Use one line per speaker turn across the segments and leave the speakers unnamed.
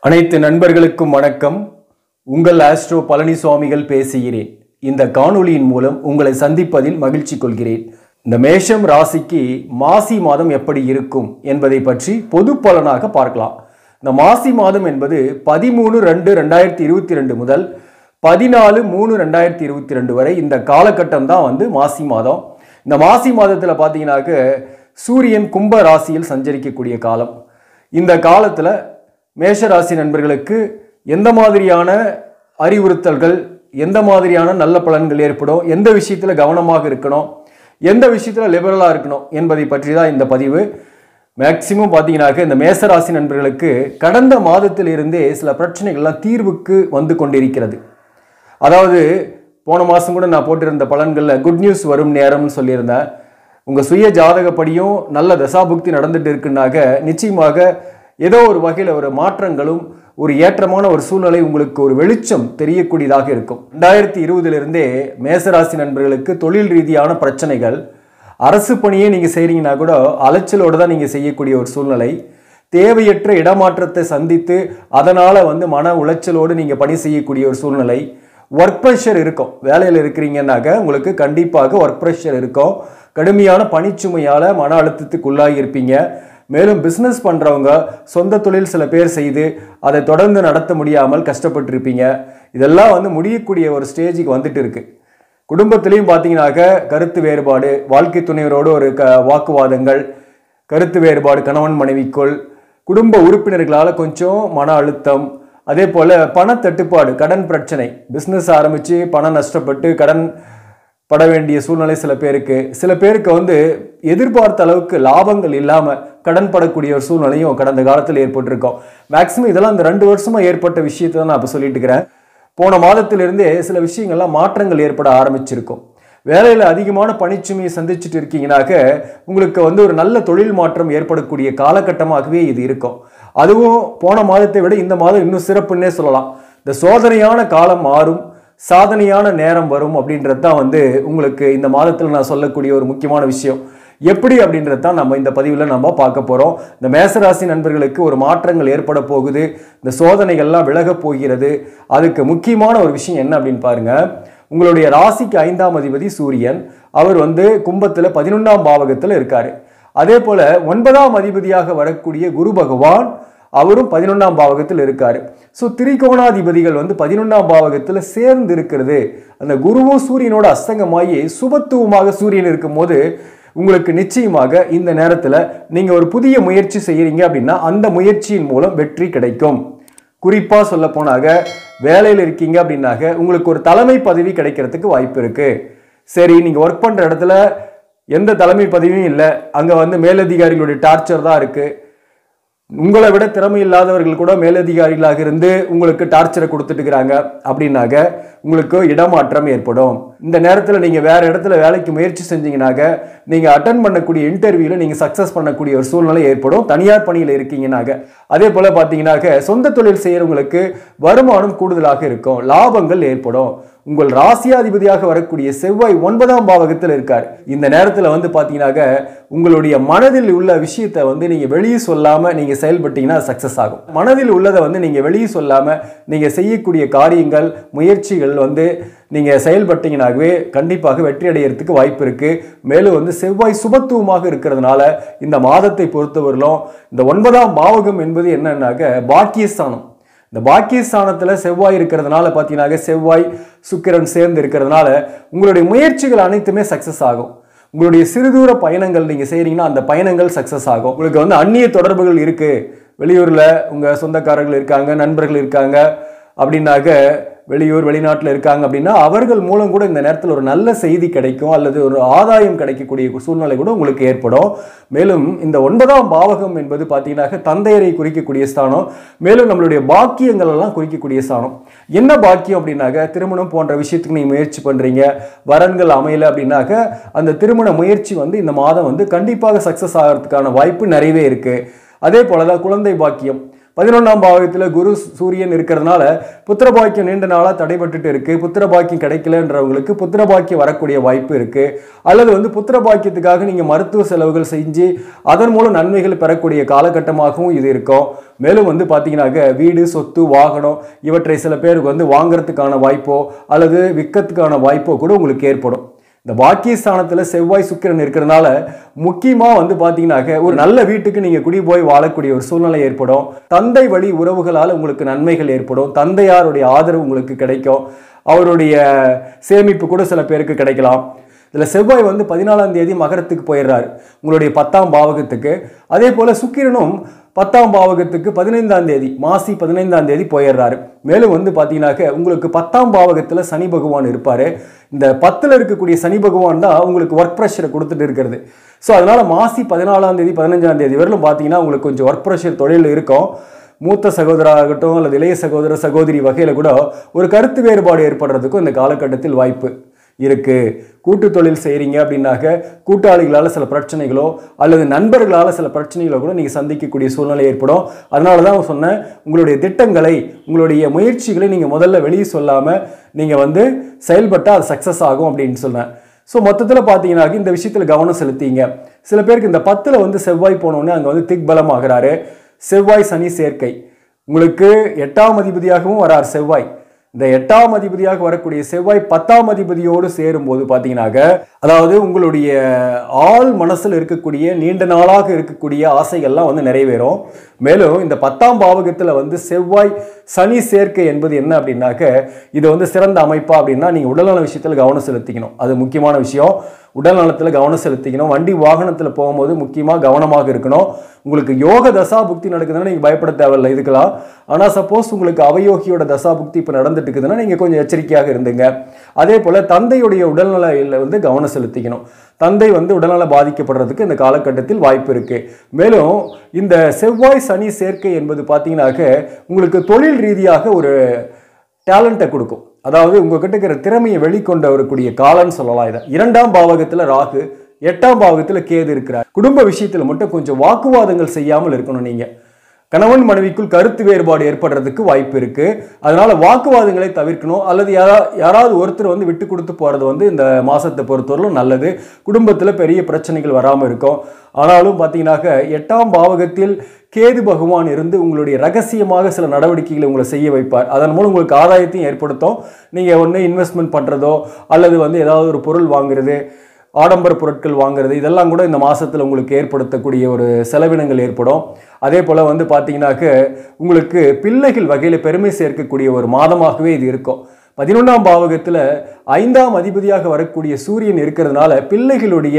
அனைத்து நண்பர்களுக்கும் வணக்கம் உங்கள் ஆஸ்ட்ரோ பழனிசுவாமிகள் பேசுகிறேன் இந்த காணொளியின் மூலம் உங்களை சந்திப்பதில் மகிழ்ச்சி கொள்கிறேன் இந்த மேஷம் ராசிக்கு மாசி மாதம் எப்படி இருக்கும் என்பதை பற்றி பொது பலனாக பார்க்கலாம் இந்த மாசி மாதம் என்பது பதிமூணு ரெண்டு ரெண்டாயிரத்தி இருபத்தி ரெண்டு முதல் பதினாலு மூணு ரெண்டாயிரத்தி இருபத்தி ரெண்டு வரை இந்த காலகட்டம் தான் வந்து மாசி மாதம் இந்த மாசி மாதத்தில் பார்த்தீங்கன்னாக்க சூரியன் கும்ப ராசியில் சஞ்சரிக்கக்கூடிய காலம் இந்த காலத்தில் மேஷராசி நண்பர்களுக்கு எந்த மாதிரியான அறிவுறுத்தல்கள் எந்த மாதிரியான நல்ல பலன்கள் ஏற்படும் எந்த விஷயத்தில் கவனமாக இருக்கணும் எந்த விஷயத்தில் லிபரலாக இருக்கணும் என்பதை பற்றி தான் இந்த பதிவு மேக்சிமம் பார்த்தீங்கன்னாக்க இந்த மேசராசி நண்பர்களுக்கு கடந்த மாதத்திலிருந்தே சில பிரச்சனைகள்லாம் தீர்வுக்கு வந்து கொண்டிருக்கிறது அதாவது போன மாதம் கூட நான் போட்டிருந்த பலன்களில் குட் நியூஸ் வரும் நேரம்னு சொல்லியிருந்தேன் உங்கள் சுய ஜாதகப்படியும் நல்ல தசாபுக்தி நடந்துட்டு இருக்குன்னாக்க நிச்சயமாக ஏதோ ஒரு வகையில் ஒரு மாற்றங்களும் ஒரு ஏற்றமான ஒரு சூழ்நிலை உங்களுக்கு ஒரு வெளிச்சம் தெரியக்கூடியதாக இருக்கும் ரெண்டாயிரத்தி இருபதுலேருந்தே மேசராசி நண்பர்களுக்கு தொழில் ரீதியான பிரச்சனைகள் அரசு பணியே நீங்கள் செய்கிறீங்கன்னா கூட அலைச்சலோடு தான் நீங்கள் செய்யக்கூடிய ஒரு சூழ்நிலை தேவையற்ற இடமாற்றத்தை சந்தித்து அதனால் வந்து மன உளைச்சலோடு நீங்கள் பணி செய்யக்கூடிய ஒரு சூழ்நிலை ஒர்க் ப்ரெஷர் இருக்கும் வேலையில் இருக்கிறீங்கன்னாக்க உங்களுக்கு கண்டிப்பாக ஒர்க் ப்ரெஷர் இருக்கும் கடுமையான பணிச்சுமையால் மன அழுத்தத்துக்கு உள்ளாகி இருப்பீங்க மேலும் பிஸ்னஸ் பண்ணுறவங்க சொந்த தொழில் சில பேர் செய்து அதை தொடர்ந்து நடத்த முடியாமல் கஷ்டப்பட்டிருப்பீங்க இதெல்லாம் வந்து முடியக்கூடிய ஒரு ஸ்டேஜுக்கு வந்துட்டு இருக்கு குடும்பத்திலையும் பார்த்தீங்கன்னாக்க கருத்து வேறுபாடு வாழ்க்கை துணைவரோடு ஒரு க வாக்குவாதங்கள் கருத்து வேறுபாடு கணவன் மனைவிக்குள் குடும்ப உறுப்பினர்களால் கொஞ்சம் மன அழுத்தம் அதே போல் பணத்தட்டுப்பாடு கடன் பிரச்சனை பிஸ்னஸ் ஆரம்பித்து பணம் நஷ்டப்பட்டு கடன் பட வேண்டிய சூழ்நிலை சில பேருக்கு சில பேருக்கு வந்து எதிர்பார்த்த அளவுக்கு லாபங்கள் இல்லாமல் கடன் படக்கூடிய ஒரு சூழ்நிலையும் கடந்த காலத்தில் ஏற்பட்டிருக்கோம் மேக்ஸிமம் இதெல்லாம் இந்த ரெண்டு வருஷமாக ஏற்பட்ட விஷயத்தை தான் நான் இப்போ சொல்லிட்டு இருக்கிறேன் போன மாதத்திலிருந்தே சில விஷயங்கள்லாம் மாற்றங்கள் ஏற்பட ஆரம்பிச்சிருக்கும் வேலையில் அதிகமான பணிச்சுமையை சந்திச்சுட்டு இருக்கீங்கனாக்க உங்களுக்கு வந்து ஒரு நல்ல தொழில் மாற்றம் ஏற்படக்கூடிய காலகட்டமாகவே இது இருக்கும் அதுவும் போன மாதத்தை விட இந்த மாதம் இன்னும் சிறப்புன்னே சொல்லலாம் இந்த சோதனையான காலம் மாறும் சாதனையான நேரம் வரும் அப்படின்றது தான் வந்து உங்களுக்கு இந்த மாதத்தில் நான் சொல்லக்கூடிய ஒரு முக்கியமான விஷயம் எப்படி அப்படின்றது தான் நம்ம இந்த பதிவில் நம்ம பார்க்க போகிறோம் இந்த மேசராசி நண்பர்களுக்கு ஒரு மாற்றங்கள் ஏற்பட போகுது இந்த சோதனைகள்லாம் விலகப் போகிறது அதுக்கு முக்கியமான ஒரு விஷயம் என்ன அப்படின்னு பாருங்க உங்களுடைய ராசிக்கு ஐந்தாம் அதிபதி சூரியன் அவர் வந்து கும்பத்தில் பதினொன்றாம் பாவகத்தில் இருக்காரு அதே போல ஒன்பதாம் அதிபதியாக வரக்கூடிய குரு பகவான் அவரும் பதினொன்றாம் பாவகத்தில் இருக்காரு ஸோ திரிகோணாதிபதிகள் வந்து பதினொன்றாம் பாவகத்தில் சேர்ந்து இருக்கிறது அந்த குருவும் சூரியனோட அஸ்தங்கமாகி சுபத்துவமாக சூரியன் இருக்கும்போது உங்களுக்கு நிச்சயமாக இந்த நேரத்தில் நீங்கள் ஒரு புதிய முயற்சி செய்கிறீங்க அப்படின்னா அந்த முயற்சியின் மூலம் வெற்றி கிடைக்கும் குறிப்பாக சொல்ல போனாக வேலையில் இருக்கீங்க அப்படின்னாக்க உங்களுக்கு ஒரு தலைமை பதவி கிடைக்கிறதுக்கு வாய்ப்பு இருக்குது சரி நீங்கள் ஒர்க் பண்ணுற இடத்துல எந்த தலைமை பதவியும் இல்லை அங்கே வந்து மேலதிகாரிகளுடைய டார்ச்சர் தான் இருக்குது உங்களை விட திறமை இல்லாதவர்கள் கூட மேலதிகாரிகளாக இருந்து உங்களுக்கு டார்ச்சரை கொடுத்துட்டு இருக்கிறாங்க அப்படின்னாக்க உங்களுக்கு இடமாற்றம் ஏற்படும் இந்த நேரத்தில் நீங்கள் வேற இடத்துல வேலைக்கு முயற்சி செஞ்சீங்கன்னாக்க நீங்கள் அட்டன் பண்ணக்கூடிய இன்டர்வியூவில் நீங்கள் சக்ஸஸ் பண்ணக்கூடிய ஒரு சூழ்நிலை ஏற்படும் தனியார் பணியில் இருக்கீங்கன்னாக்க அதே போல் பார்த்தீங்கன்னாக்க சொந்த தொழில் செய்கிறவங்களுக்கு வருமானம் கூடுதலாக இருக்கும் லாபங்கள் ஏற்படும் உங்கள் ராசியாதிபதியாக வரக்கூடிய செவ்வாய் ஒன்பதாம் பாவகத்தில் இருக்கார் இந்த நேரத்தில் வந்து பார்த்தீங்கன்னாக்க உங்களுடைய மனதில் உள்ள விஷயத்தை வந்து நீங்கள் வெளியே சொல்லாமல் நீங்கள் செயல்பட்டீங்கன்னா சக்ஸஸ் ஆகும் மனதில் உள்ளதை வந்து நீங்கள் வெளியே சொல்லாமல் நீங்கள் செய்யக்கூடிய காரியங்கள் முயற்சிகள் வந்து நீங்கள் செயல்பட்டீங்கன்னாகவே கண்டிப்பாக வெற்றி அடைகிறதுக்கு வாய்ப்பு இருக்குது மேலும் வந்து செவ்வாய் சுபத்துவமாக இருக்கிறதுனால இந்த மாதத்தை பொறுத்தவரையிலும் இந்த ஒன்பதாம் பாவகம் என்பது என்னன்னாக்க பாக்கியஸ்தானம் இந்த பாக்கியஸ்தானத்தில் செவ்வாய் இருக்கிறதுனால பார்த்தீங்கன்னாக்க செவ்வாய் சுக்கிரன் சேர்ந்து இருக்கிறதுனால உங்களுடைய முயற்சிகள் அனைத்துமே சக்ஸஸ் ஆகும் உங்களுடைய சிறுதூர பயணங்கள் நீங்கள் செய்கிறீங்கன்னா அந்த பயணங்கள் சக்ஸஸ் ஆகும் உங்களுக்கு வந்து அந்நிய தொடர்புகள் இருக்குது வெளியூரில் உங்கள் சொந்தக்காரர்கள் இருக்காங்க நண்பர்கள் இருக்காங்க அப்படின்னாக்க வெளியூர் வெளிநாட்டில் இருக்காங்க அப்படின்னா அவர்கள் மூலம் கூட இந்த நேரத்தில் ஒரு நல்ல செய்தி கிடைக்கும் அல்லது ஒரு ஆதாயம் கிடைக்கக்கூடிய சூழ்நிலை கூட உங்களுக்கு ஏற்படும் மேலும் இந்த ஒன்பதாம் பாவகம் என்பது பார்த்தீங்கன்னாக்க தந்தையரை குறிக்கக்கூடிய ஸ்தானம் மேலும் நம்மளுடைய பாக்கியங்கள் எல்லாம் குறிக்கக்கூடிய ஸ்தானம் என்ன பாக்கியம் அப்படின்னாக்க திருமணம் போன்ற விஷயத்துக்கு நீங்கள் முயற்சி பண்ணுறீங்க வரன்கள் அமையல அப்படின்னாக்க அந்த திருமண முயற்சி வந்து இந்த மாதம் வந்து கண்டிப்பாக சக்ஸஸ் ஆகிறதுக்கான வாய்ப்பு நிறையவே இருக்குது அதே போல தான் குழந்தை பாக்கியம் பதினொன்றாம் பாவகத்தில் குரு சூரியன் இருக்கிறதுனால புத்திர பாக்கியம் நீண்ட நாளாக தடைபட்டுட்டு இருக்கு புத்திர பாக்கியம் கிடைக்கலன்றவங்களுக்கு புத்திர பாக்கியம் வரக்கூடிய வாய்ப்பு இருக்கு அல்லது வந்து புத்திர பாக்கியத்துக்காக நீங்கள் மருத்துவ செலவுகள் செஞ்சு அதன் மூலம் நன்மைகள் பெறக்கூடிய காலகட்டமாகவும் இது இருக்கும் மேலும் வந்து பார்த்தீங்கன்னாக்க வீடு சொத்து வாகனம் இவற்றை சில பேருக்கு வந்து வாங்குறதுக்கான வாய்ப்போ அல்லது விற்கிறதுக்கான வாய்ப்போ கூட உங்களுக்கு ஏற்படும் இந்த பாக்கியஸ்தானத்தில் செவ்வாய் சுக்கிரன் இருக்கிறதுனால முக்கியமாக வந்து பார்த்தீங்கன்னாக்க ஒரு நல்ல வீட்டுக்கு நீங்கள் குடி போய் வாழக்கூடிய ஒரு சூழ்நிலை ஏற்படும் தந்தை வழி உறவுகளால் உங்களுக்கு நன்மைகள் ஏற்படும் தந்தையாருடைய ஆதரவு உங்களுக்கு கிடைக்கும் அவருடைய சேமிப்பு கூட சில பேருக்கு கிடைக்கலாம் இதில் செவ்வாய் வந்து பதினாலாம் தேதி மகரத்துக்கு போயிடுறாரு உங்களுடைய பத்தாம் பாவகத்துக்கு அதே போல் சுக்கிரனும் பத்தாம் பாவகத்துக்கு பதினைந்தாம் தேதி மாசி பதினைந்தாம் தேதி போயிடுறாரு மேலும் வந்து பார்த்தீங்கன்னாக்க உங்களுக்கு பத்தாம் பாவகத்தில் சனி பகவான் இருப்பார் இந்த பத்தில் இருக்கக்கூடிய சனி பகவான் தான் உங்களுக்கு ஒர்க் ப்ரெஷரை கொடுத்துட்டு இருக்கிறது ஸோ அதனால் மாசி பதினாலாம் தேதி பதினஞ்சாம் தேதி வரையிலும் பார்த்தீங்கன்னா உங்களுக்கு கொஞ்சம் ஒர்க் ப்ரெஷர் தொழில் இருக்கும் மூத்த சகோதராகட்டும் அல்லது இளைய சகோதர சகோதரி வகையில் கூட ஒரு கருத்து வேறுபாடு ஏற்படுறதுக்கும் இந்த காலகட்டத்தில் வாய்ப்பு இருக்கு கூட்டு தொழில் செய்கிறீங்க அப்படின்னாக்க கூட்டாளிகளால் சில பிரச்சனைகளோ அல்லது நண்பர்களால் சில பிரச்சனைகளோ கூட நீங்கள் சந்திக்கக்கூடிய சூழ்நிலை ஏற்படும் அதனால தான் சொன்னேன் உங்களுடைய திட்டங்களை உங்களுடைய முயற்சிகளை நீங்கள் முதல்ல வெளியே சொல்லாமல் நீங்கள் வந்து செயல்பட்டால் அது சக்ஸஸ் ஆகும் அப்படின்னு சொன்னேன் ஸோ மொத்தத்தில் பார்த்தீங்கன்னாக்க இந்த விஷயத்தில் கவனம் செலுத்திங்க சில பேருக்கு இந்த பத்தில் வந்து செவ்வாய் போனோடனே அங்கே வந்து திக்பலம் ஆகிறாரு செவ்வாய் சனி சேர்க்கை உங்களுக்கு எட்டாம் அதிபதியாகவும் வரார் செவ்வாய் இந்த எட்டாம் அதிபதியாக வரக்கூடிய செவ்வாய் பத்தாம் அதிபதியோடு சேரும்போது பார்த்தீங்கன்னாக்க அதாவது உங்களுடைய ஆள் மனசில் இருக்கக்கூடிய நீண்ட நாளாக இருக்கக்கூடிய ஆசைகள்லாம் வந்து நிறைவேறும் மேலும் இந்த பத்தாம் பாவகத்தில் வந்து செவ்வாய் சனி சேர்க்கை என்பது என்ன அப்படின்னாக்க இது வந்து சிறந்த அமைப்பா அப்படின்னா நீங்கள் உடல்நல விஷயத்தில் கவனம் செலுத்திக்கணும் அது முக்கியமான விஷயம் உடல் நலத்தில் கவனம் செலுத்திக்கணும் வண்டி வாகனத்தில் போகும்போது முக்கியமாக கவனமாக இருக்கணும் உங்களுக்கு யோக தசா புக்தி நடக்குதுன்னா நீங்கள் பயப்பட தேவையில்லை இதுக்கெல்லாம் ஆனால் சப்போஸ் உங்களுக்கு அவயோகியோட தசா புக்தி இப்போ நடந்துட்டு இருக்குதுன்னா நீங்கள் கொஞ்சம் எச்சரிக்கையாக இருந்துங்க அதே போல் தந்தையுடைய உடல்நலையில் வந்து கவனம் செலுத்திக்கணும் தந்தை வந்து உடல்நல பாதிக்கப்படுறதுக்கு இந்த காலகட்டத்தில் வாய்ப்பு இருக்கு மேலும் இந்த செவ்வாய் சனி சேர்க்கை என்பது பார்த்தீங்கன்னாக்க உங்களுக்கு தொழில் ரீதியாக ஒரு டேலண்ட்டை கொடுக்கும் அதாவது உங்ககிட்ட இருக்கிற திறமையை வெளிக்கொண்டு வரக்கூடிய காலம்னு சொல்லலாம் இதை இரண்டாம் பாவகத்தில் ராகு எட்டாம் பாவகத்தில் கேது இருக்கிறார் குடும்ப விஷயத்தில் மட்டும் கொஞ்சம் வாக்குவாதங்கள் செய்யாமல் இருக்கணும் நீங்கள் கணவன் மனைவிக்குள் கருத்து வேறுபாடு ஏற்படுறதுக்கு வாய்ப்பு இருக்கு அதனால வாக்குவாதங்களை தவிர்க்கணும் அல்லது யாரா யாராவது ஒருத்தர் வந்து விட்டு கொடுத்து போறது வந்து இந்த மாசத்தை பொறுத்தவரையிலும் நல்லது குடும்பத்தில் பெரிய பிரச்சனைகள் வராமல் இருக்கும் ஆனாலும் பார்த்தீங்கன்னாக்க எட்டாம் பாவகத்தில் கேது பகவான் இருந்து உங்களுடைய ரகசியமாக சில நடவடிக்கைகளை உங்களை செய்ய வைப்பார் அதன் மூலம் உங்களுக்கு ஆதாயத்தையும் ஏற்படுத்தும் நீங்கள் ஒன்று இன்வெஸ்ட்மெண்ட் பண்ணுறதோ அல்லது வந்து ஏதாவது ஒரு பொருள் வாங்குறது ஆடம்பர பொருட்கள் வாங்குறது இதெல்லாம் கூட இந்த மாதத்தில் உங்களுக்கு ஏற்படுத்தக்கூடிய ஒரு செலவினங்கள் ஏற்படும் அதே போல் வந்து பார்த்தீங்கன்னாக்க உங்களுக்கு பிள்ளைகள் வகையில் பெருமை சேர்க்கக்கூடிய ஒரு மாதமாகவே இது இருக்கும் பதினொன்றாம் பாவகத்தில் ஐந்தாம் அதிபதியாக வரக்கூடிய சூரியன் இருக்கிறதுனால பிள்ளைகளுடைய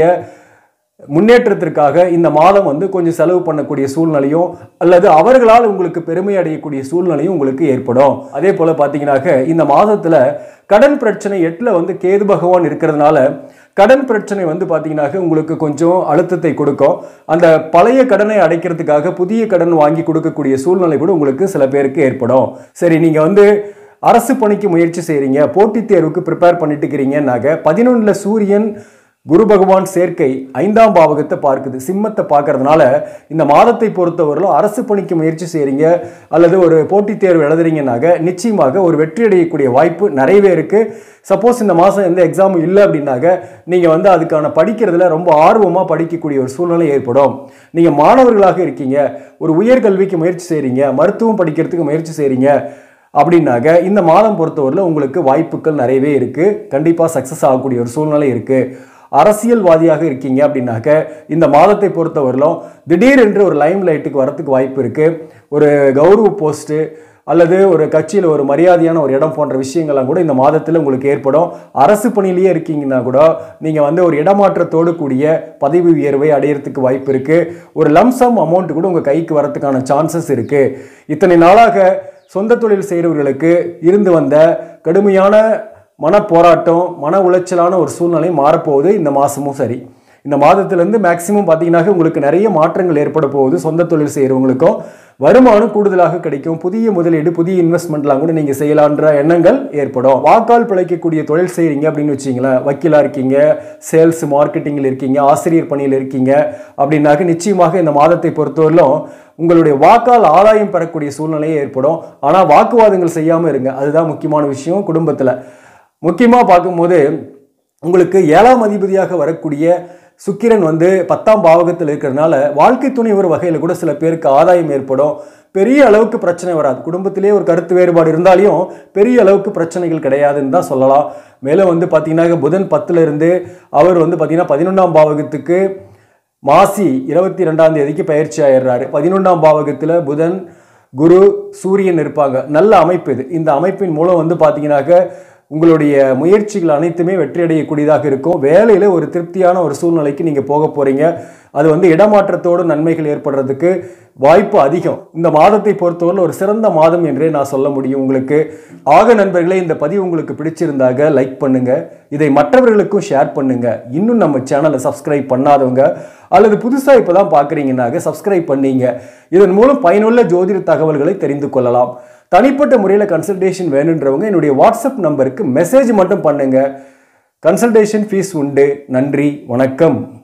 முன்னேற்றத்திற்காக இந்த மாதம் வந்து கொஞ்சம் செலவு பண்ணக்கூடிய சூழ்நிலையும் அல்லது அவர்களால் உங்களுக்கு பெருமை அடையக்கூடிய சூழ்நிலையும் உங்களுக்கு ஏற்படும் அதே போல் பார்த்தீங்கன்னாக்க இந்த மாதத்தில் கடன் பிரச்சனை எட்டில் வந்து கேது பகவான் இருக்கிறதுனால கடன் பிரச்சனை வந்து பார்த்தீங்கன்னாக்க உங்களுக்கு கொஞ்சம் அழுத்தத்தை கொடுக்கும் அந்த பழைய கடனை அடைக்கிறதுக்காக புதிய கடன் வாங்கி கொடுக்கக்கூடிய சூழ்நிலை கூட உங்களுக்கு சில பேருக்கு ஏற்படும் சரி நீங்கள் வந்து அரசு பணிக்கு முயற்சி செய்கிறீங்க போட்டித் தேர்வுக்கு ப்ரிப்பேர் பண்ணிட்டு இருக்கிறீங்கன்னாக்க பதினொன்றில் சூரியன் குரு பகவான் சேர்க்கை ஐந்தாம் பாவகத்தை பார்க்குது சிம்மத்தை பார்க்கறதுனால இந்த மாதத்தை பொறுத்தவரையிலும் அரசு பணிக்கு முயற்சி செய்கிறீங்க அல்லது ஒரு போட்டித் தேர்வு எழுதுறீங்கன்னாக்க நிச்சயமாக ஒரு வெற்றி அடையக்கூடிய வாய்ப்பு நிறையவே இருக்குது சப்போஸ் இந்த மாதம் எந்த எக்ஸாமும் இல்லை அப்படின்னாக்க நீங்கள் வந்து அதுக்கான படிக்கிறதுல ரொம்ப ஆர்வமாக படிக்கக்கூடிய ஒரு சூழ்நிலை ஏற்படும் நீங்கள் மாணவர்களாக இருக்கீங்க ஒரு உயர்கல்விக்கு முயற்சி செய்கிறீங்க மருத்துவம் படிக்கிறதுக்கு முயற்சி செய்கிறீங்க அப்படின்னாக்க இந்த மாதம் பொறுத்தவரையில் உங்களுக்கு வாய்ப்புகள் நிறையவே இருக்குது கண்டிப்பாக சக்ஸஸ் ஆகக்கூடிய ஒரு சூழ்நிலை இருக்குது அரசியல்வாதியாக இருக்கீங்க அப்படின்னாக்க இந்த மாதத்தை பொறுத்தவரையிலும் திடீரென்று ஒரு லைம் லைட்டுக்கு வரத்துக்கு வாய்ப்பு இருக்குது ஒரு கௌரவ போஸ்ட்டு அல்லது ஒரு கட்சியில் ஒரு மரியாதையான ஒரு இடம் போன்ற விஷயங்கள்லாம் கூட இந்த மாதத்தில் உங்களுக்கு ஏற்படும் அரசு பணியிலேயே இருக்கீங்கன்னா கூட நீங்கள் வந்து ஒரு இடமாற்றத்தோடு கூடிய பதவி உயர்வை அடையிறதுக்கு வாய்ப்பு இருக்குது ஒரு லம்சம் அமௌண்ட் கூட உங்கள் கைக்கு வரதுக்கான சான்சஸ் இருக்குது இத்தனை நாளாக சொந்த தொழில் செய்கிறவர்களுக்கு இருந்து வந்த கடுமையான மன போராட்டம் மன உளைச்சலான ஒரு சூழ்நிலை மாறப்போகுது இந்த மாதமும் சரி இந்த மாதத்துலேருந்து மேக்ஸிமம் பார்த்தீங்கன்னாக்க உங்களுக்கு நிறைய மாற்றங்கள் ஏற்பட போகுது சொந்த தொழில் செய்கிறவங்களுக்கும் வருமானம் கூடுதலாக கிடைக்கும் புதிய முதலீடு புதிய இன்வெஸ்ட்மெண்ட்லாம் கூட நீங்கள் செய்யலான்ற எண்ணங்கள் ஏற்படும் வாக்கால் பிழைக்கக்கூடிய தொழில் செய்கிறீங்க அப்படின்னு வச்சிங்களேன் வக்கீலாக இருக்கீங்க சேல்ஸ் மார்க்கெட்டிங்கில் இருக்கீங்க ஆசிரியர் பணியில் இருக்கீங்க அப்படின்னாக்க நிச்சயமாக இந்த மாதத்தை பொறுத்தவரையிலும் உங்களுடைய வாக்கால் ஆதாயம் பெறக்கூடிய சூழ்நிலையே ஏற்படும் ஆனால் வாக்குவாதங்கள் செய்யாமல் இருங்க அதுதான் முக்கியமான விஷயம் குடும்பத்தில் முக்கியமாக பார்க்கும்போது உங்களுக்கு ஏழாம் அதிபதியாக வரக்கூடிய சுக்கிரன் வந்து பத்தாம் பாவகத்தில் இருக்கிறதுனால வாழ்க்கை துணை ஒரு வகையில் கூட சில பேருக்கு ஆதாயம் ஏற்படும் பெரிய அளவுக்கு பிரச்சனை வராது குடும்பத்திலே ஒரு கருத்து வேறுபாடு இருந்தாலையும் பெரிய அளவுக்கு பிரச்சனைகள் கிடையாதுன்னு தான் சொல்லலாம் மேலும் வந்து பார்த்தீங்கன்னா புதன் பத்துல இருந்து அவர் வந்து பார்த்தீங்கன்னா பதினொன்றாம் பாவகத்துக்கு மாசி இருபத்தி ரெண்டாம் தேதிக்கு பயிற்சி ஆயிடுறாரு பதினொன்றாம் பாவகத்தில் புதன் குரு சூரியன் இருப்பாங்க நல்ல அமைப்பு இது இந்த அமைப்பின் மூலம் வந்து பார்த்தீங்கன்னாக்க உங்களுடைய முயற்சிகள் அனைத்துமே வெற்றியடையக்கூடியதாக இருக்கும் வேலையில் ஒரு திருப்தியான ஒரு சூழ்நிலைக்கு நீங்கள் போக போகிறீங்க அது வந்து இடமாற்றத்தோடு நன்மைகள் ஏற்படுறதுக்கு வாய்ப்பு அதிகம் இந்த மாதத்தை பொறுத்தவரை ஒரு சிறந்த மாதம் என்றே நான் சொல்ல முடியும் உங்களுக்கு ஆக நண்பர்களே இந்த பதிவு உங்களுக்கு பிடிச்சிருந்தாக லைக் பண்ணுங்க இதை மற்றவர்களுக்கும் ஷேர் பண்ணுங்க இன்னும் நம்ம சேனலை சப்ஸ்கிரைப் பண்ணாதவங்க அல்லது புதுசாக இப்போ தான் பார்க்குறீங்கன்னாக சப்ஸ்கிரைப் பண்ணீங்க இதன் மூலம் பயனுள்ள ஜோதிட தகவல்களை தெரிந்து கொள்ளலாம் தனிப்பட்ட முறையில் கன்சல்டேஷன் வேணுன்றவங்க என்னுடைய வாட்ஸ்அப் நம்பருக்கு மெசேஜ் மட்டும் பண்ணுங்க கன்சல்டேஷன் ஃபீஸ் உண்டு நன்றி வணக்கம்